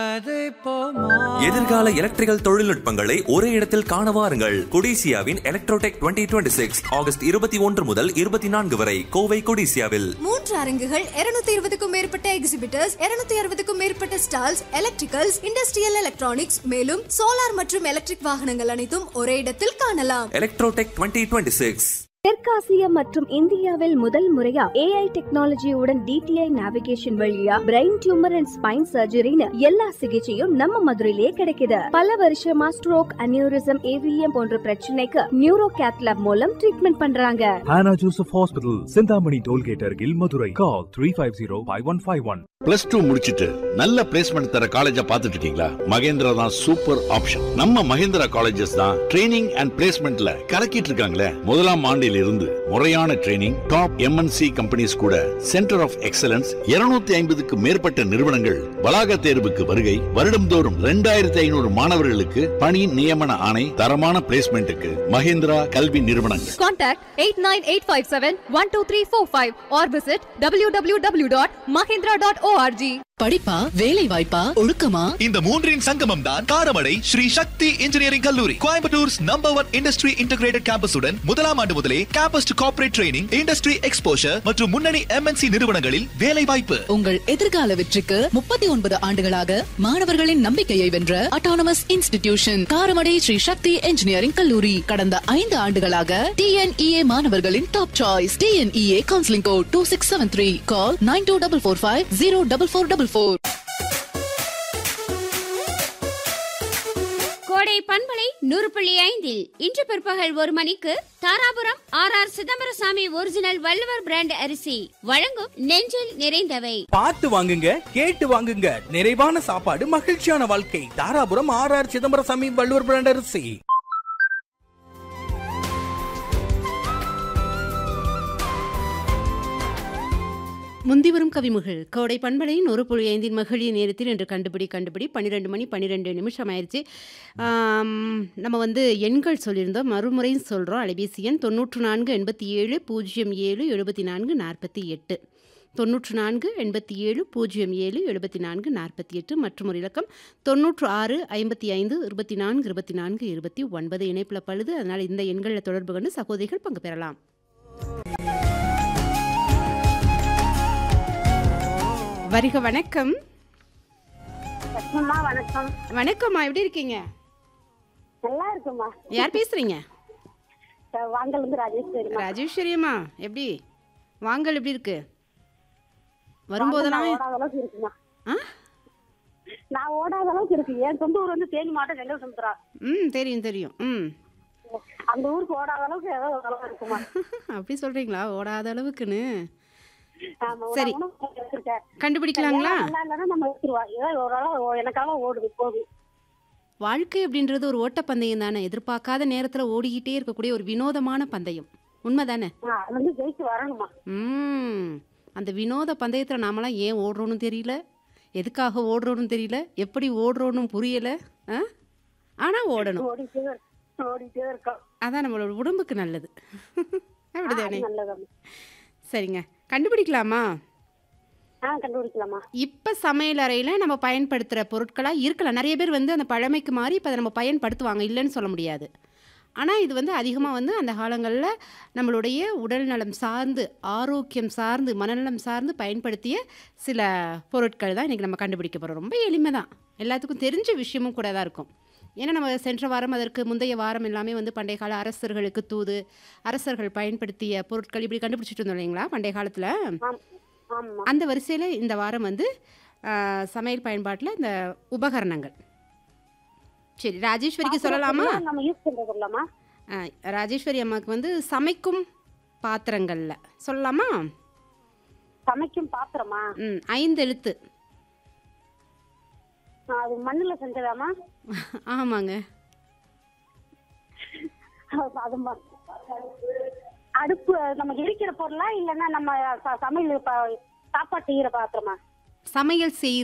எதிர்கால எலக்ட்ரிக்கல் தொழில்நுட்பங்களை ஒரே இடத்தில் காண வாருங்கள் கொடிசியாவின் எலக்ட்ரோடெக் 2026 சிக்ஸ் ஆகஸ்ட் இருபத்தி ஒன்று முதல் இருபத்தி நான்கு வரை கோவை கொடிசியாவில் மூன்று அரங்குகள் 220 இருபதுக்கும் மேற்பட்ட எக்ஸிபிட்டர்ஸ் 260 அறுபதுக்கும் மேற்பட்ட ஸ்டால்ஸ் எலக்ட்ரிக்கல்ஸ் இண்டஸ்ட்ரியல் எலக்ட்ரானிக்ஸ் மேலும் சோலார் மற்றும் எலக்ட்ரிக் வாகனங்கள் அனைத்தும் ஒரே இடத்தில் காணலாம் எலக்ட்ரோடெக் 2026 சிக்ஸ் தெற்காசியா மற்றும் இந்தியாவில் முதல் முறையா ஏஐ டெக்னாலஜியுடன் டிடிஐ நேவிகேஷன் வழியா பிரெயின் டியூமர் அண்ட் ஸ்பைன் சர்ஜரின்னு எல்லா சிகிச்சையும் நம்ம மதுரையிலேயே கிடைக்குது பல வருஷமா ஸ்ட்ரோக் அனியூரிசம் ஏவிஎம் போன்ற பிரச்சனைக்கு நியூரோ கேத்லாப் மூலம் ட்ரீட்மெண்ட் பண்றாங்க Hannah Joseph Hospital, Sindhamani Tollgate Argil, Madurai. Call 350-5151. Plus two முடிச்சிட்டு நல்ல பிளேஸ்மெண்ட் தர காலேஜா பார்த்துட்டு இருக்கீங்களா மகேந்திரா தான் சூப்பர் ஆப்ஷன் நம்ம மகேந்திரா காலேஜஸ் தான் ட்ரைனிங் அண்ட் பிளேஸ்மெண்ட்ல கலக்கிட்டு இருக்காங்களே முதலாம் ஆண்டில் இருந்து முறையான ட்ரைனிங் டாப் எம்என்சி கம்பெனிஸ் கூட சென்டர் ஆஃப் எக்ஸலன்ஸ் 250 ஐம்பதுக்கு மேற்பட்ட நிறுவனங்கள் வளாக தேர்வுக்கு வருகை வருடம்தோறும் ரெண்டாயிரத்தி ஐநூறு மாணவர்களுக்கு பணி நியமன ஆணை தரமான பிளேஸ்மெண்ட்டுக்கு மகேந்திரா கல்வி நிறுவனங்கள் Contact 89857-12345 or visit www.mahindra.org. படிப்பா வேலை வாய்ப்பா ஒழுக்கமா இந்த மூன்றின் சங்கமம் தான் காரமடை ஸ்ரீ சக்தி இன்ஜினியரிங் கல்லூரி கோயம்புத்தூர்ஸ் நம்பர் ஒன் இண்டஸ்ட்ரி இன்டகிரேட்டட் கேம்பஸுடன் முதலாம் ஆண்டு முதலே campus to corporate training industry exposure மற்றும் முன்னணி எம்என்சி நிறுவனங்களில் வேலை வாய்ப்பு உங்கள் எதிர்கால வெற்றிக்கு முப்பத்தி ஒன்பது ஆண்டுகளாக மாணவர்களின் நம்பிக்கையை வென்ற autonomous institution Karamadai Sri Sakthi engineering கல்லூரி கடந்த ஐந்து ஆண்டுகளாக டிஎன்இஏ மாணவர்களின் top choice TNEA counselling code two six seven three call nine two double four five zero double four double four கோடை பண்பலை நூறு புள்ளி ஐந்தில் இன்று பிற்பகல் ஒரு மணிக்கு Dharapuram R R Chidambarasamy original Valluvar brand அரிசி வழங்கும் நெஞ்சில் நிறைந்தவை பார்த்து வாங்குங்க கேட்டு வாங்குங்க நிறைவான சாப்பாடு மகிழ்ச்சியான வாழ்க்கை Dharapuram R R Chidambarasamy Valluvar brand அரிசி முந்திவரும் கவிமுகள் கோடை பண்பலையின் ஒரு புள்ளி ஐந்தின் மகளிர் நேரத்தில் என்று கண்டுபிடி கண்டுபிடி பன்னிரெண்டு மணி பன்னிரெண்டு நிமிஷம் ஆயிடுச்சு ஆம், நம்ம வந்து எண்கள் சொல்லியிருந்தோம் மறுமுறையும் சொல்கிறோம் அலைபேசி எண் தொண்ணூற்று நான்கு எண்பத்தி ஏழு பூஜ்ஜியம் ஏழு எழுபத்தி நான்கு நாற்பத்தி எட்டு தொண்ணூற்று நான்கு எண்பத்தி ஏழு பூஜ்ஜியம் ஏழு எழுபத்தி நான்கு நாற்பத்தி எட்டு மற்றும் ஒரு இலக்கம் தொண்ணூற்று ஆறு ஐம்பத்தி ஐந்து இருபத்தி நான்கு இருபத்தி நான்கு இருபத்தி ஒன்பது இணைப்பில் பழுது அதனால் இந்த எண்களில் தொடர்பு கொண்டு சகோதரிகள் பங்கு பெறலாம் வருக வணக்கம் லட்சுமம்மா வணக்கம் வணக்கம்மா எப்படி இருக்கீங்க நல்லா இருக்குமா யார் பேசுறீங்க வாங்கல் வந்து ராஜேஸ்வரி ராஜேஸ்வரி அம்மா எப்படி வாங்கல் எப்படி இருக்கு வரும்போதெல்லாம் ஓடாத அளவுக்கு இருக்குமா ஆ? நான் ஓடாத அளவுக்கு இருக்கு என் சொந்த ஊர் வந்து தேனி மாவட்டம் வெங்கல் சுந்தரா ம் தெரியும் தெரியும் ம் அந்த ஊருக்கு ஓடாத அளவுக்கு ஏதோ ஒரு அளவு இருக்குமா அப்படி சொல்றீங்களா ஓடாத அளவுக்குன்னு ஆமா, ஒரு சரி. அளவு வச்சிருக்கேன். கண்டுபிடிக்கலாங்களா நல்லா இல்லைன்னா நம்ம எடுத்துருவா ஏதோ ஒரு அளவு எனக்காக ஓடுது போகுது வாழ்க்கை அப்படின்றது ஒரு ஓட்டப்பந்தயம் தானே எதிர்பார்க்காத நேரத்தில் ஓடிக்கிட்டே இருக்கக்கூடிய ஒரு வினோதமான பந்தயம் உண்மைதானே ஆ, அது வந்து ஜெயிச்சு வரணுமா ம் அந்த வினோத பந்தயத்தில் நாமெல்லாம் ஏன் ஓடுறோன்னு தெரியல எதுக்காக ஓடுறோன்னு தெரியல எப்படி ஓடுறோன்னு புரியல ஆ ஆனால் ஓடணும் ஓடிட்டே இரு- ஓடிட்டே இருக்கோம் அதான் நம்மளோட உடம்புக்கு நல்லது அப்படிதானே நல்லதாம்மா சரிங்க கண்டுபிடிக்கலாமா ஆ கண்டுபிடிக்கலாமா இப்போ சமையல் அறையில் நம்ம பயன்படுத்துகிற பொருட்களாக இருக்கலாம் நிறைய பேர் வந்து அந்த பழமைக்கு மாறி இப்போ அதை நம்ம பயன்படுத்துவாங்க இல்லைன்னு சொல்ல முடியாது ஆனால் இது வந்து அதிகமாக வந்து அந்த காலங்களில் நம்மளுடைய உடல் நலம் சார்ந்து ஆரோக்கியம் சார்ந்து மனநலம் சார்ந்து பயன்படுத்திய சில பொருட்கள் தான் இன்றைக்கி நம்ம கண்டுபிடிக்க போகிறோம் ரொம்ப எளிமை தான் எல்லாத்துக்கும் தெரிஞ்ச விஷயமும் கூட தான் இருக்கும் ஏன்னா நம்ம சென்ற வாரம் அதற்கு முந்தைய வாரம் எல்லாமே வந்து பண்டைய கால அரசர்களுக்கு தூது அரசர்கள் பயன்படுத்திய பொருட்கள் இப்படி கண்டுபிடிச்சிட்டு இருந்தோம் இல்லைங்களா பண்டைய காலத்தில் ஆமா அந்த வரிசையில் இந்த வாரம் வந்து ஆ, சமையல் பயன்பாட்டில் இந்த உபகரணங்கள் சரி ராஜேஸ்வரிக்கு சொல்லலாமா நம்ம யூஸ் பண்றது இல்லம்மா ஆ, ராஜேஸ்வரி அம்மாவுக்கு வந்து சமைக்கும் பாத்திரங்களில் சொல்லலாமா சமைக்கும் பாத்திரமா ம் ஐந்து எழுத்து ஆ, அது மண்ணுல செஞ்சதாமா ஆமாங்க அது ம- அடுப்பு நம்ம எரிக்கிற பொருளா இல்லைன்னா நம்ம ச- சமையல் ப- சாப்பாடு செய்யற பாத்திரமா சமையல் செய்